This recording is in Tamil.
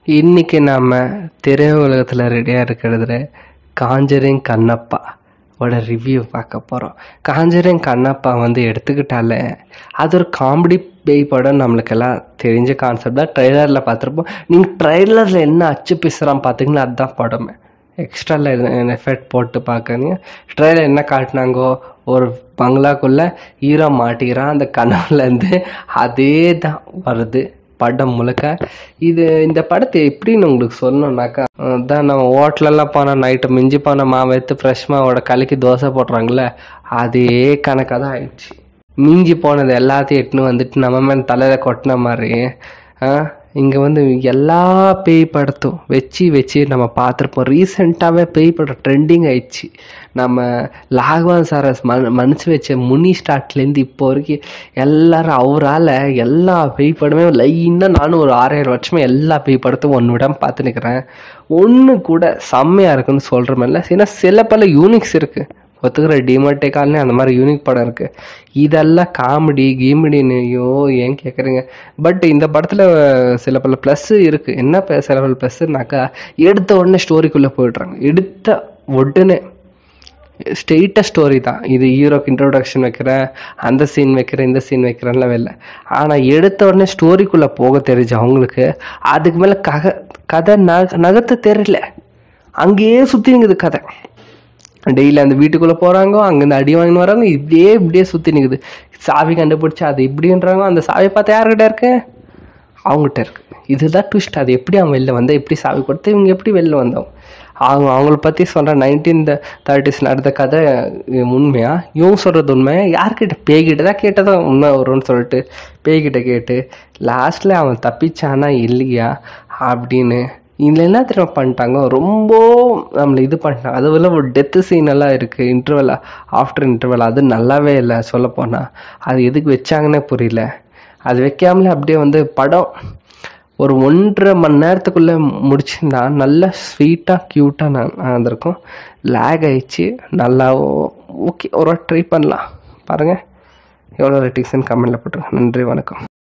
இன்னைக்கு நாம திரையுலகத்தில் ரெடியாக இருக்கிறதுல காஞ்சரிங் கண்ணப்பா ஓட ரிவ்யூ பார்க்க போகிறோம் காஞ்சரிங் கண்ணப்பா வந்து எடுத்துக்கிட்டாலே அது ஒரு காமெடி பேய் படம் நம்மளுக்கெல்லாம் தெரிஞ்ச கான்செப்ட் தான் ட்ரெய்லரில் பார்த்துருப்போம் நீங்கள் ட்ரெய்லரில் என்ன அச்சு பிசுறான் பார்த்தீங்கன்னா அதுதான் படமே எக்ஸ்ட்ராவில் எஃபெக்ட் போட்டு பார்க்குறீங்க ட்ரெயிலர் என்ன காட்டினாங்கோ ஒரு பங்களாக்குள்ளே ஹீரோ மாட்டிக்கிறான் அந்த கனவுலேருந்து அதே தான் வருது படம் முழுக்க இது இந்த படத்தை எப்படின்னு உங்களுக்கு சொல்லணும்னாக்கா தான் நம்ம ஹோட்டலெல்லாம் போனால் நைட்டு மிஞ்சி போன மாவு எடுத்து ஃப்ரெஷ் மாவோட கலக்கி தோசை போடுறாங்களே அதே கணக்காக தான் ஆயிடுச்சு மிஞ்சி போனது எல்லாத்தையும் எட்டுன்னு வந்துட்டு நம்ம மேலே தலையில் கொட்டின மாதிரி இங்கே வந்து எல்லா பேய் படத்தும் வச்சு வச்சு நம்ம பார்த்துருப்போம் ரீசெண்டாகவே பேய் படம் ட்ரெண்டிங் ஆயிடுச்சு நம்ம லாகவான் சாரை மனு மனுச்சு வச்ச முனி ஸ்டார்ட்லேருந்து இப்போ வரைக்கும் எல்லாரும் அவரால் எல்லா பேய் படமே லைனாக நானும் ஒரு ஆறாயிரம் வருஷமா எல்லா பேய் படத்தையும் ஒன்று விடாம பார்த்து நிற்கிறேன் ஒன்று கூட செம்மையாக இருக்குன்னு சொல்கிற மாதிரில ஏன்னா சில பல யூனிக்ஸ் இருக்குது ஒத்துக்கிற டிமோட்டே காலனி அந்த மாதிரி யூனிக் படம் இருக்குது இதெல்லாம் காமெடி கீமெடின்னு ஐயோ ஏன் கேட்குறீங்க பட் இந்த படத்தில் சில பல ப்ளஸ்ஸு இருக்குது என்ன ப- சில பல ப்ளஸ்ஸுனாக்கா எடுத்த உடனே ஸ்டோரிக்குள்ளே போயிடுறாங்க எடுத்த உடனே ஸ்ட்ரெயிட்டாக ஸ்டோரி தான் இது ஹீரோக்கு இன்ட்ரோடக்ஷன் வைக்கிறேன் அந்த சீன் வைக்கிறேன் இந்த சீன் வைக்கிறேன்லாம் இல்லை ஆனால் எடுத்த உடனே ஸ்டோரிக்குள்ளே போக தெரிஞ்ச அவங்களுக்கு அதுக்கு மேலே கக கதை நக நகர்த்த தெரியல அங்கேயே சுற்றினுங்குது கதை டெய்லி அந்த வீட்டுக்குள்ளே போகிறாங்க அங்கேருந்து அடி வாங்கின்னு வராங்க இப்படியே இப்படியே சுற்றி நிற்குது சாவி கண்டுபிடிச்சி அது இப்படின்றாங்க அந்த சாவி பார்த்தா யார்கிட்ட இருக்கு அவங்ககிட்ட இருக்கு இதுதான் ட்விஸ்ட் அது எப்படி அவன் வெளில வந்தா எப்படி சாவி கொடுத்து இவங்க எப்படி வெளில வந்தவங்க அவங்க அவங்கள பற்றி சொல்கிற நைன்டீன் தேர்ட்டிஸ் நடந்த கதை இது உண்மையா இவங்க சொல்கிறது உண்மையா யார்கிட்ட பேய்கிட்ட தான் கேட்டதான் உண்மை வரும்னு சொல்லிட்டு பேய்கிட்ட கேட்டு லாஸ்ட்டில் அவன் தப்பிச்சானா இல்லையா அப்படின்னு இதில் என்ன திரும்ப பண்ணிட்டாங்க ரொம்ப நம்மளை இது பண்ணிட்டாங்க அதுவில் ஒரு டெத்து சீன் எல்லாம் இருக்குது இன்டர்வல் ஆஃப்டர் இன்டர்வல் அது நல்லாவே இல்லை சொல்லப்போனால் அது எதுக்கு வச்சாங்கன்னே புரியல அது வைக்காமலே அப்படியே வந்து படம் ஒரு ஒன்றரை மணி நேரத்துக்குள்ளே முடிச்சிருந்தா நல்ல ஸ்வீட்டாக க்யூட்டாக நான் இருந்திருக்கும் லேக் ஆயிடுச்சு நல்லா ஓகே ஒரு ட்ரை பண்ணலாம் பாருங்கள் எவ்வளோ ரேட்டிங்ஸ்ன்னு கமெண்ட்டில் போட்டுருங்க நன்றி வணக்கம்